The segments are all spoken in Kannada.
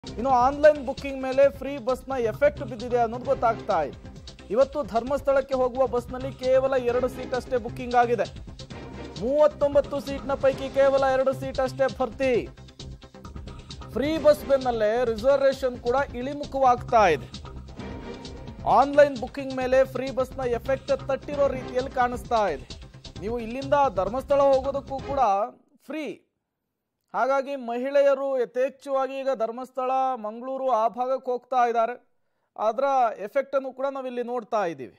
ಇನ್ನು ಆನ್ಲೈನ್ ಬುಕ್ಕಿಂಗ್ ಮೇಲೆ ಫ್ರೀ ಬಸ್ನ ಎಫೆಕ್ಟ್ ಬಿದ್ದಿದೆ ಅನ್ನೋದು ಗೊತ್ತಾಗ್ತಾ ಇದೆ ಇವತ್ತು ಧರ್ಮಸ್ಥಳಕ್ಕೆ ಹೋಗುವ ಬಸ್ನಲ್ಲಿ ಕೇವಲ ಎರಡು ಸೀಟ್ ಅಷ್ಟೇ ಬುಕ್ಕಿಂಗ್ ಆಗಿದೆ ಮೂವತ್ತೊಂಬತ್ತು ಸೀಟ್ನ ಪೈಕಿ ಕೇವಲ ಎರಡು ಸೀಟ್ ಅಷ್ಟೇ ಭರ್ತಿ ಫ್ರೀ ಬಸ್ ಬೆನ್ನಲ್ಲೇ ರಿಸರ್ವೇಶನ್ ಕೂಡ ಇಳಿಮುಖವಾಗ್ತಾ ಇದೆ ಆನ್ಲೈನ್ ಬುಕ್ಕಿಂಗ್ ಮೇಲೆ ಫ್ರೀ ಬಸ್ನ ಎಫೆಕ್ಟ್ ತಟ್ಟಿರೋ ರೀತಿಯಲ್ಲಿ ಕಾಣಿಸ್ತಾ ಇದೆ ನೀವು ಇಲ್ಲಿಂದ ಧರ್ಮಸ್ಥಳ ಹೋಗೋದಕ್ಕೂ ಕೂಡ ಫ್ರೀ ಹಾಗಾಗಿ ಮಹಿಳೆಯರು ಯಥೇಚ್ಛವಾಗಿ ಈಗ ಧರ್ಮಸ್ಥಳ ಮಂಗಳೂರು ಆ ಭಾಗಕ್ಕೆ ಹೋಗ್ತಾ ಇದ್ದಾರೆ ಅದರ ಎಫೆಕ್ಟ್ ಅನ್ನು ಕೂಡ ನಾವಿಲ್ಲಿ ನೋಡ್ತಾ ಇದ್ದೀವಿ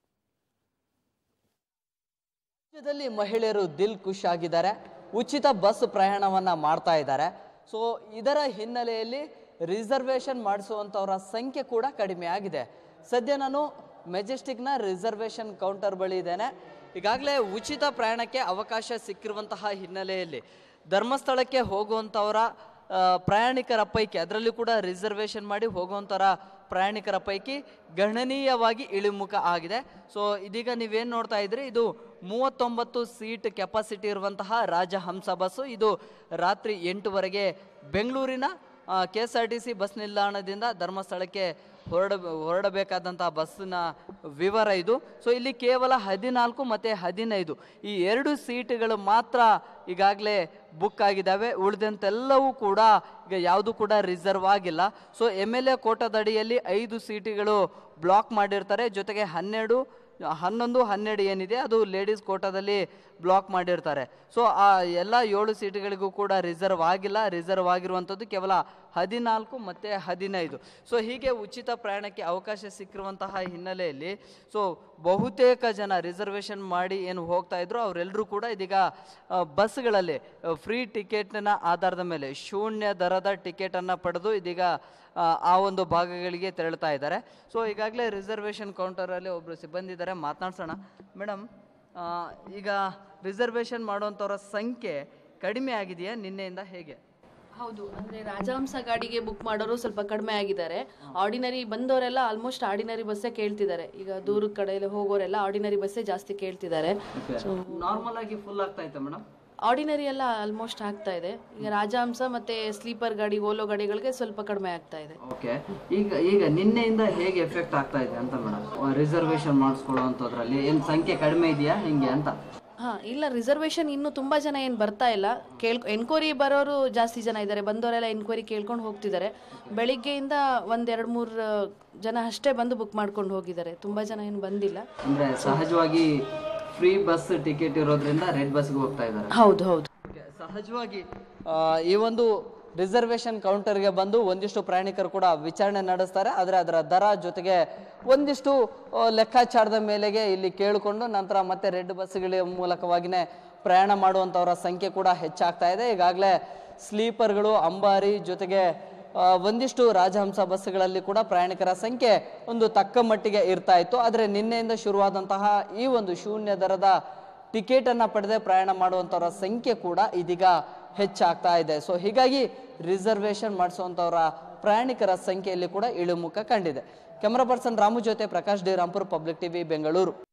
ರಾಜ್ಯದಲ್ಲಿ ಮಹಿಳೆಯರು ದಿಲ್ ಖುಷ್ ಆಗಿದ್ದಾರೆ ಉಚಿತ ಬಸ್ ಪ್ರಯಾಣವನ್ನ ಮಾಡ್ತಾ ಇದ್ದಾರೆ ಸೊ ಇದರ ಹಿನ್ನೆಲೆಯಲ್ಲಿ ರಿಸರ್ವೇಶನ್ ಮಾಡಿಸುವಂಥವರ ಸಂಖ್ಯೆ ಕೂಡ ಕಡಿಮೆ ಆಗಿದೆ ಸದ್ಯ ನಾನು ಮೆಜೆಸ್ಟಿಕ್ನ ರಿಸರ್ವೇಶನ್ ಕೌಂಟರ್ ಬಳಿ ಇದ್ದೇನೆ ಈಗಾಗಲೇ ಉಚಿತ ಪ್ರಯಾಣಕ್ಕೆ ಅವಕಾಶ ಸಿಕ್ಕಿರುವಂತಹ ಹಿನ್ನೆಲೆಯಲ್ಲಿ ಧರ್ಮಸ್ಥಳಕ್ಕೆ ಹೋಗುವಂಥವರ ಆ, ಪ್ರಯಾಣಿಕರ ಪೈಕಿ ಅದರಲ್ಲೂ ಕೂಡ ರಿಸರ್ವೇಶನ್ ಮಾಡಿ ಹೋಗುವಂಥರ ಪ್ರಯಾಣಿಕರ ಪೈಕಿ ಗಣನೀಯವಾಗಿ ಇಳಿಮುಖ ಆಗಿದೆ ಸೊ ಇದೀಗ ನೀವೇನು ನೋಡ್ತಾ ಇದ್ರಿ ಇದು ಮೂವತ್ತೊಂಬತ್ತು ಸೀಟ್ ಕೆಪಾಸಿಟಿ ಇರುವಂತಹ ರಾಜಹಂಸ ಬಸ್ಸು ಇದು ರಾತ್ರಿ ಎಂಟುವರೆಗೆ ಬೆಂಗಳೂರಿನ K S R T C bus ನಿಲ್ದಾಣದಿಂದ ಧರ್ಮಸ್ಥಳಕ್ಕೆ ಹೊರಡ ಹೊರಡಬೇಕಾದಂತಹ ಬಸ್ಸಿನ ವಿವರ ಇದು ಸೊ ಇಲ್ಲಿ ಕೇವಲ ಹದಿನಾಲ್ಕು ಮತ್ತು ಹದಿನೈದು ಈ ಎರಡು ಸೀಟುಗಳು ಮಾತ್ರ ಈಗಾಗಲೇ ಬುಕ್ ಆಗಿದ್ದಾವೆ ಉಳಿದಂತೆಲ್ಲವೂ ಕೂಡ ಈಗ ಯಾವುದು ಕೂಡ ರಿಸರ್ವ್ ಆಗಿಲ್ಲ ಸೊ ಎಮ್ ಎಲ್ ಎ ಕೋಟದಡಿಯಲ್ಲಿ ಐದು ಸೀಟುಗಳು ಬ್ಲಾಕ್ ಮಾಡಿರ್ತಾರೆ ಜೊತೆಗೆ ಹನ್ನೆರಡು ಹನ್ನೊಂದು ಹನ್ನೆರಡು ಏನಿದೆ ಅದು ಲೇಡೀಸ್ ಕೋಟಾದಲ್ಲಿ ಬ್ಲಾಕ್ ಮಾಡಿರ್ತಾರೆ ಸೊ ಆ ಎಲ್ಲ ಏಳು ಸೀಟುಗಳಿಗೂ ಕೂಡ ರಿಸರ್ವ್ ಆಗಿಲ್ಲ ರಿಸರ್ವ್ ಆಗಿರುವಂಥದ್ದು ಕೇವಲ ಹದಿನಾಲ್ಕು ಮತ್ತು ಹದಿನೈದು ಸೊ ಹೀಗೆ ಉಚಿತ ಪ್ರಯಾಣಕ್ಕೆ ಅವಕಾಶ ಸಿಕ್ಕಿರುವಂತಹ ಹಿನ್ನೆಲೆಯಲ್ಲಿ ಸೊ ಬಹುತೇಕ ಜನ ರಿಸರ್ವೇಷನ್ ಮಾಡಿ ಏನು ಹೋಗ್ತಾ ಇದ್ರು ಅವರೆಲ್ಲರೂ ಕೂಡ ಇದೀಗ ಆ, ಬಸ್ಗಳಲ್ಲಿ ಫ್ರೀ ಟಿಕೆಟ್ನ ಆಧಾರದ ಮೇಲೆ ಶೂನ್ಯ ದರದ ಟಿಕೆಟನ್ನು ಪಡೆದು ಇದೀಗ ಆ, ಆ ಒಂದು ಭಾಗಗಳಿಗೆ ತೆರಳ್ತಾ ಇದ್ದಾರೆ ಸೊ ಈಗಾಗಲೇ ರಿಸರ್ವೇಷನ್ ಕೌಂಟರಲ್ಲಿ ಒಬ್ಬರು ಸಿಬ್ಬಂದಿ ಇದ್ದಾರೆ ಮಾತನಾಡ್ಸೋಣ ಮೇಡಮ್ ಈಗ ರಿಸರ್ವೇಷನ್ ಮಾಡುವಂಥವ್ರ ಸಂಖ್ಯೆ ಕಡಿಮೆ ಆಗಿದೆಯಾ ನಿನ್ನೆಯಿಂದ ಹೇಗೆ ಹೌದು ಅಂದ್ರೆ ರಾಜಹಂಸ ಗಾಡಿಗೆ ಬುಕ್ ಮಾಡೋರು ಸ್ವಲ್ಪ ಕಡಿಮೆ ಆಗಿದ್ದಾರೆ ಆರ್ಡಿನರಿ ಬಂದವರೆಲ್ಲ ಆಲ್ಮೋಸ್ಟ್ ಆರ್ಡಿನರಿ ಬಸ್ಸೇ ಕೇಳ್ತಿದ್ದಾರೆ ಈಗ ದೂರದ ಕಡೆಯಲ್ಲಿ ಹೋಗೋರೆಲ್ಲ ಆರ್ಡಿನರಿ ಬಸ್ಸೇ ಜಾಸ್ತಿ ಕೇಳ್ತಿದ್ದಾರೆ ನಾರ್ಮಲ್ ಆಗಿ ಫುಲ್ ಆಗ್ತಾ ಇತ್ತು ಮೇಡಮ್ ಆರ್ಡಿನರಿ ಎಲ್ಲ ಆಲ್ಮೋಸ್ಟ್ ಆಗ್ತಾ ಇದೆ ಈಗ ರಾಜಹಂಸ ಮತ್ತೆ ಸ್ಲೀಪರ್ ಗಾಡಿ ಓಲೋ ಗಾಡಿಗಳಿಗೆ ಸ್ವಲ್ಪ ಕಡಿಮೆ ಆಗ್ತಾ ಇದೆ ಓಕೆ ಈಗ ಈಗ ನಿನ್ನೆಯಿಂದ ಹೇಗೆ ಎಫೆಕ್ಟ್ ಆಗ್ತಾ ಇದೆ ಅಂತ ಮೇಡಮ್ ರಿಸರ್ವೇಷನ್ ಮಾಡಿಸ್ಕೊಳ್ಳುವಂಥದ್ರಲ್ಲಿ ಏನು ಸಂಖ್ಯೆ ಕಡಿಮೆ ಇದೆಯಾ ಹಿಂಗೆ ಅಂತ ಹಾ ಇಲ್ಲ ರಿಸರ್ವೇಶನ್ ಇನ್ನು ತುಂಬಾ ಜನ ಏನು ಬರ್ತಾ ಇಲ್ಲ ಕೇಳ್ ಎನ್ಕ್ವೈರಿ ಬರೋರು ಜಾಸ್ತಿ ಜನ ಇದ್ದಾರೆ ಬಂದವರೆಲ್ಲ ಎನ್ಕ್ವೈರಿ ಕೇಳ್ಕೊಂಡು ಹೋಗ್ತಿದ್ದಾರೆ ಬೆಳಿಗ್ಗೆಯಿಂದ ಒಂದ್ ಎರಡ್ ಮೂರ್ ಆ, ಜನ ಅಷ್ಟೇ ಬಂದು ಬುಕ್ ಮಾಡ್ಕೊಂಡು ಹೋಗಿದ್ದಾರೆ ತುಂಬಾ ಜನ ಏನು ಬಂದಿಲ್ಲ ಅಂದ್ರೆ ಸಹಜವಾಗಿ ಫ್ರೀ ಬಸ್ ಟಿಕೆಟ್ ಇರೋದ್ರಿಂದ ರೆಡ್ ಬಸ್ಗೆ ಹೋಗ್ತಾ ಇದ್ದಾರೆ ಹೌದು ಹೌದು ಸಹಜವಾಗಿ ಆ, ಈ ಒಂದು ರಿಸರ್ವೇಶನ್ ಕೌಂಟರ್ಗೆ ಬಂದು ಒಂದಿಷ್ಟು ಪ್ರಯಾಣಿಕರು ಕೂಡ ವಿಚಾರಣೆ ನಡೆಸ್ತಾರೆ ಆದರೆ ಅದರ ದರ ಜೊತೆಗೆ ಒಂದಿಷ್ಟು ಆ, ಲೆಕ್ಕಾಚಾರದ ಮೇಲೆಗೆ ಇಲ್ಲಿ ಕೇಳಿಕೊಂಡು ನಂತರ ಮತ್ತೆ ರೆಡ್ ಬಸ್ಗಳ ಮೂಲಕವಾಗಿನೇ ಪ್ರಯಾಣ ಮಾಡುವಂಥವರ ಸಂಖ್ಯೆ ಕೂಡ ಹೆಚ್ಚಾಗ್ತಾ ಇದೆ ಈಗಾಗಲೇ ಸ್ಲೀಪರ್ಗಳು ಅಂಬಾರಿ ಜೊತೆಗೆ ಆ, ಒಂದಿಷ್ಟು ರಾಜಹಂಸ ಬಸ್ಗಳಲ್ಲಿ ಕೂಡ ಪ್ರಯಾಣಿಕರ ಸಂಖ್ಯೆ ಒಂದು ತಕ್ಕ ಮಟ್ಟಿಗೆ ಇರ್ತಾ ಇತ್ತು ಆದರೆ ನಿನ್ನೆಯಿಂದ ಶುರುವಾದಂತಹ ಈ ಒಂದು ಶೂನ್ಯ ದರದ ಟಿಕೆಟ್ ಅನ್ನ ಪಡೆದೇ ಪ್ರಯಾಣ ಮಾಡುವಂಥವ್ರ ಸಂಖ್ಯೆ ಕೂಡ ಇದೀಗ ಹೆಚ್ಚಾಗ್ತಾ ಇದೆ ಸೊ ಹೀಗಾಗಿ ರಿಸರ್ವೇಶನ್ ಮಾಡಿಸುವಂಥವ್ರ ಪ್ರಯಾಣಿಕರ ಸಂಖ್ಯೆಯಲ್ಲಿ ಕೂಡ ಇಳಿಮುಖ ಕಂಡಿದೆ ಕ್ಯಾಮರಾ ಪರ್ಸನ್ ರಾಮು ಜೊತೆ Prakash D Rampur public TV Bengaluru